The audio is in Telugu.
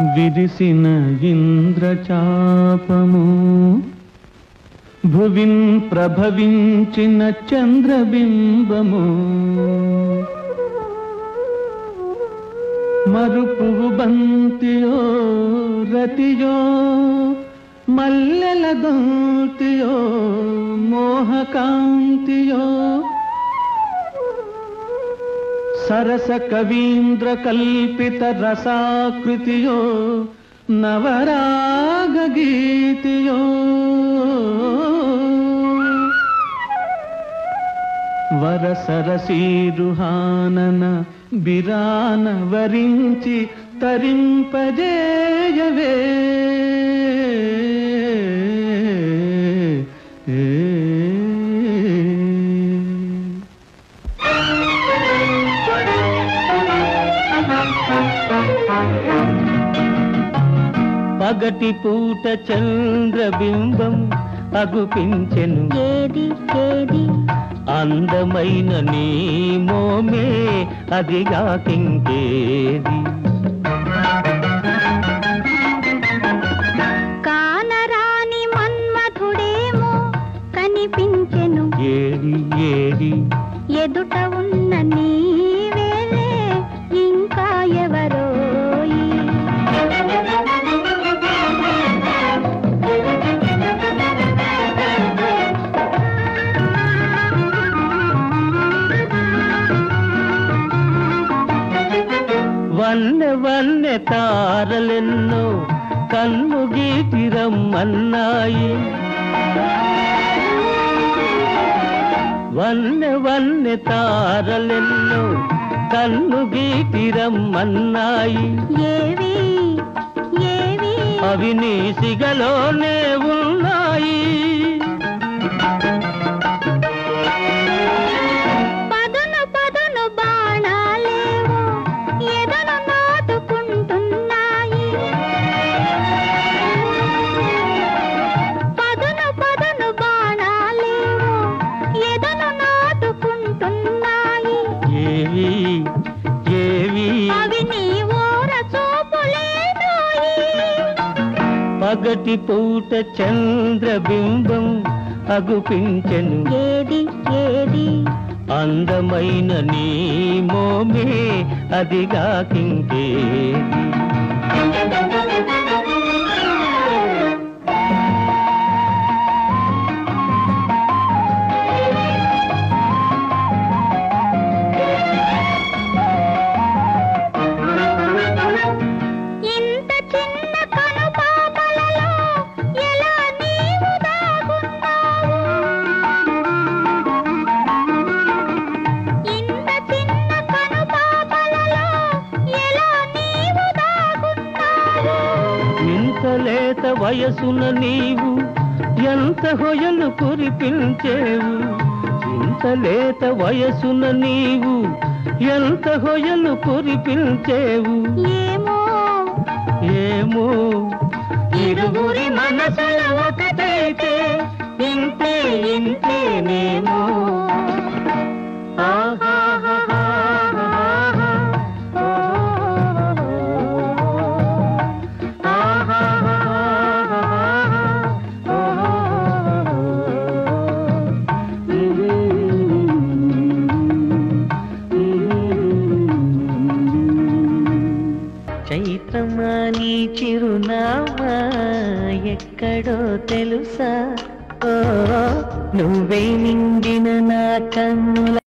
విరిసిన ఇంద్రచాపము భువిన్ ప్రభవించిన చంద్రబింబము మరుపువు బంతియో రతియో మల్లెల దంతియో మోహకాంతియో సరస కవీంద్ర కల్పిత రసాకృతియో నవరాగ గీతియో వరసరసీరుహానన బిరాన వరించి తరింపజేయవే ఏ పగటి పూట చంద్రబింబం అగుపించెను ఏది ఏది అందమైన నీ మోమే అదిగా కింకేది కానరాని మన్మధుడేమో కనిపించెను ఏడి ఏడి ఎదుట ఉన్న నీవేలే ఇంకా ఎవరోయి వన్నె వన్నె తారలెన్నో కన్ను గీతిరమ్మన్నాయి వన్నె వన్నె తారలెన్నో కన్ను గీతిరమ్మన్నాయి ఏవి ఏవి అవి నీ సిగలోనే ఉన్నాయి పదును పదును బాణాలేవో ఎదను నాటుకుంటున్నాయి పదును పదును బాణాలేవో ఎదను నాటుకుంటున్నాయి ఏవి ఏవి అవి నీ ఓర చూపులేనోయి పగటి పూట చంద్రబింబం అగుపించెను ఏది ఏది అందమైన నీ మోమే అదిగా కింకేది ఇంత చిన్న కనుపాపలలో ఎలా నీవు దాగున్నావు ఇంత చిన్న కనుపాపలలో ఎలా నీవు దాగున్నావు ఇంత లేత వయసున నీవు ఎంత హొయలు కురిపించేవు ఇంత లేత వయసున నీవు ఎంత హొయలు కురిపించేవు ఏమో ఏమో ఇరువురి మనసుల ఒకటైతే ఇంతే ఇంతేనేమో చైత్రమా నీ చిరునామా ఎక్కడో తెలుసా ఓ నువ్వే నిండిన నా కన్నుల